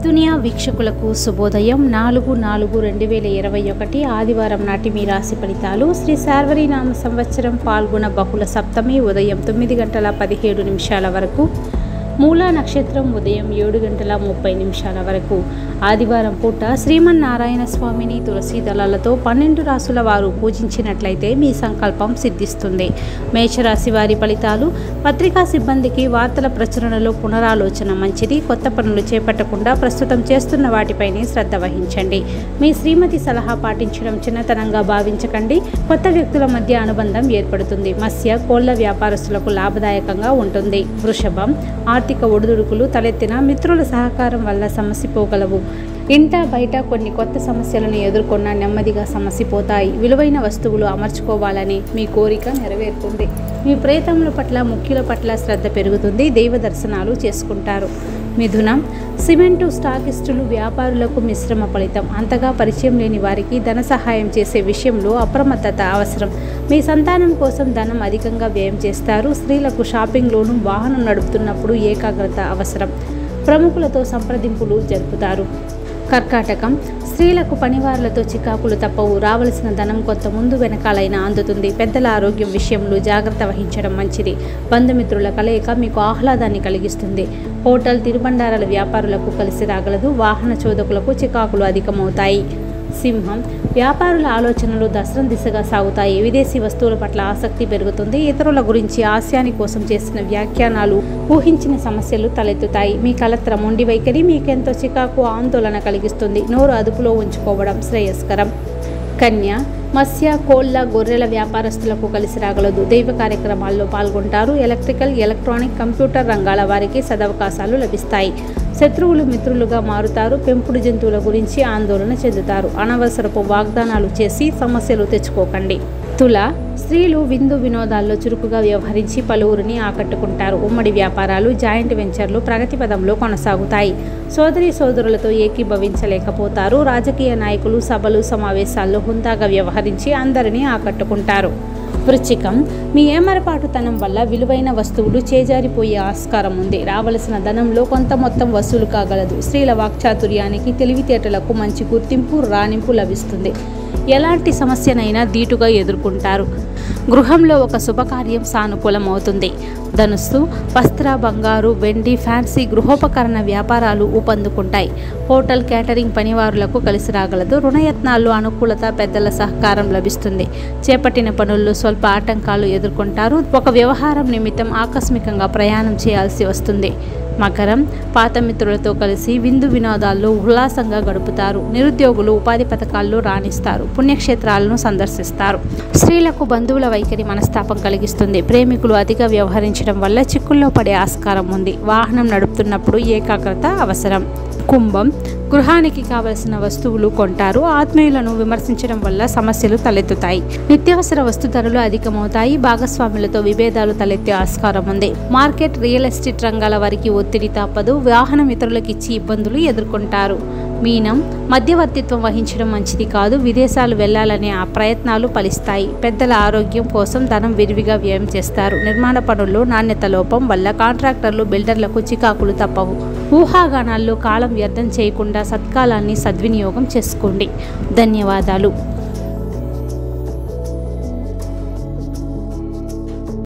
దునియా వీక్షకులకు శుభోదయం నాలుగు నాలుగు రెండు వేల ఇరవై ఒకటి ఆదివారం నాటి మీ రాశి ఫలితాలు శ్రీ శార్వరీనామ సంవత్సరం పాల్గొన బహుళ సప్తమి ఉదయం తొమ్మిది గంటల పదిహేడు నిమిషాల వరకు మూలా నక్షత్రం ఉదయం ఏడు గంటల ముప్పై నిమిషాల వరకు ఆదివారం పూట శ్రీమన్నారాయణ స్వామిని తులసి దళాలతో పన్నెండు రాసుల వారు పూజించినట్లయితే మీ సంకల్పం సిద్ధిస్తుంది మేషరాశి వారి ఫలితాలు పత్రికా సిబ్బందికి వార్తల ప్రచురణలో పునరాలోచన మంచిది కొత్త పనులు చేపట్టకుండా ప్రస్తుతం చేస్తున్న వాటిపైనే శ్రద్ధ వహించండి మీ శ్రీమతి సలహా పాటించడం చిన్నతనంగా భావించకండి కొత్త వ్యక్తుల మధ్య అనుబంధం ఏర్పడుతుంది మత్స్య కోళ్ల వ్యాపారస్తులకు లాభదాయకంగా ఉంటుంది వృషభం ఆర్థిక ఒడిదుడుకులు తలెత్తిన మిత్రుల సహకారం వల్ల సమసిపోగలవు ఇంట బయట కొన్ని కొత్త సమస్యలను ఎదుర్కొన్న నెమ్మదిగా సమసిపోతాయి విలువైన వస్తువులు అమర్చుకోవాలని మీ కోరిక నెరవేరుతుంది మీ ప్రయత్నముల పట్ల ముఖ్యుల పట్ల శ్రద్ధ పెరుగుతుంది దైవ దర్శనాలు చేసుకుంటారు మిథునం సిమెంటు స్టాకిస్టులు వ్యాపారులకు మిశ్రమ ఫలితం అంతగా పరిచయం లేని వారికి ధన సహాయం చేసే విషయంలో అప్రమత్తత అవసరం మీ సంతానం కోసం ధనం అధికంగా వ్యయం చేస్తారు స్త్రీలకు షాపింగ్లోనూ వాహనం నడుపుతున్నప్పుడు ఏకాగ్రత అవసరం ప్రముఖులతో సంప్రదింపులు జరుపుతారు కర్కాటకం స్త్రీలకు పనివారులతో చికాకులు తప్పవు రావలసిన ధనం కొంత ముందు వెనకాలైనా అందుతుంది పెద్దల ఆరోగ్యం విషయంలో జాగ్రత్త వహించడం మంచిది బంధుమిత్రుల కలయిక మీకు ఆహ్లాదాన్ని కలిగిస్తుంది హోటల్ తిరుబండారాల వ్యాపారులకు కలిసి రాగలదు వాహన చోదకులకు చికాకులు అధికమవుతాయి సింహం వ్యాపారుల ఆలోచనలు దసరం దిశగా సాగుతాయి విదేశీ వస్తువుల పట్ల ఆసక్తి పెరుగుతుంది ఇతరుల గురించి ఆశయాని కోసం చేసిన వ్యాఖ్యానాలు ఊహించిన సమస్యలు తలెత్తుతాయి మీ కలత్ర మొండి వైఖరి మీకెంతో చికాకు ఆందోళన కలిగిస్తుంది నోరు అదుపులో ఉంచుకోవడం శ్రేయస్కరం కన్య మత్స్య కోళ్ల గొర్రెల వ్యాపారస్తులకు కలిసి రాగలదు దైవ కార్యక్రమాల్లో పాల్గొంటారు ఎలక్ట్రికల్ ఎలక్ట్రానిక్ కంప్యూటర్ రంగాల వారికి సదవకాశాలు లభిస్తాయి శత్రువులు మిత్రులుగా మారుతారు పెంపుడు జంతువుల గురించి ఆందోళన చెందుతారు అనవసరపు వాగ్దానాలు చేసి సమస్యలు తెచ్చుకోకండి తుల స్త్రీలు విందు వినోదాల్లో చురుకుగా వ్యవహరించి పలువురిని ఆకట్టుకుంటారు ఉమ్మడి వ్యాపారాలు జాయింట్ వెంచర్లు ప్రగతి పదంలో కొనసాగుతాయి సోదరి సోదరులతో ఏకీభవించలేకపోతారు రాజకీయ నాయకులు సభలు సమావేశాల్లో హుందాగా వ్యవహరించి అందరినీ ఆకట్టుకుంటారు వృచ్చికం మీ ఏమరపాటుతనం వల్ల విలువైన వస్తువులు చేజారిపోయే ఆస్కారం ఉంది రావలసిన ధనంలో కొంత మొత్తం వసూలు కాగలదు స్త్రీల వాక్చాతుర్యానికి తెలివితేటలకు మంచి గుర్తింపు రాణింపు లభిస్తుంది ఎలాంటి సమస్యనైనా ధీటుగా ఎదుర్కొంటారు గృహంలో ఒక శుభకార్యం సానుకూలమవుతుంది ధనుస్సు వస్త్ర బంగారు వెండి ఫ్యాన్సీ గృహోపకరణ వ్యాపారాలు ఊపందుకుంటాయి హోటల్ క్యాటరింగ్ పనివారులకు కలిసి రాగలదు రుణయత్నాల్లో అనుకూలత పెద్దల సహకారం లభిస్తుంది చేపట్టిన పనుల్లో స్వల్ప ఆటంకాలు ఎదుర్కొంటారు ఒక వ్యవహారం నిమిత్తం ఆకస్మికంగా ప్రయాణం చేయాల్సి వస్తుంది మకరం పాత మిత్రులతో కలిసి విందు వినోదాల్లో ఉల్లాసంగా గడుపుతారు నిరుద్యోగులు ఉపాధి పథకాల్లో రాణిస్తారు పుణ్యక్షేత్రాలను సందర్శిస్తారు స్త్రీలకు బంధువుల వైఖరి మనస్తాపం కలిగిస్తుంది ప్రేమికులు అతిగా వ్యవహరించడం వల్ల చిక్కుల్లో పడే ఆస్కారం ఉంది వాహనం నడుపుతున్నప్పుడు ఏకాగ్రత అవసరం కుంభం గృహానికి కావలసిన వస్తువులు కొంటారు ఆత్మీయులను విమర్శించడం వల్ల సమస్యలు తలెత్తుతాయి నిత్యావసర వస్తు ధరలు అధికమవుతాయి భాగస్వాములతో విభేదాలు తలెత్తే ఆస్కారం ఉంది మార్కెట్ రియల్ ఎస్టేట్ రంగాల వారికి ఒత్తిడి తప్పదు వాహనం ఇతరులకు ఇచ్చి ఇబ్బందులు ఎదుర్కొంటారు మీనం మధ్యవర్తిత్వం వహించడం మంచిది కాదు విదేశాలు వెళ్లాలనే ఆ ప్రయత్నాలు ఫలిస్తాయి పెద్దల ఆరోగ్యం కోసం ధనం విరివిగా వ్యయం చేస్తారు నిర్మాణ పనుల్లో నాణ్యత లోపం వల్ల కాంట్రాక్టర్లు బిల్డర్లకు చికాకులు తప్పవు ఊహాగానాల్లో కాలం వ్యర్థం చేయకుండా సత్కాలాన్ని సద్వినియోగం చేసుకోండి ధన్యవాదాలు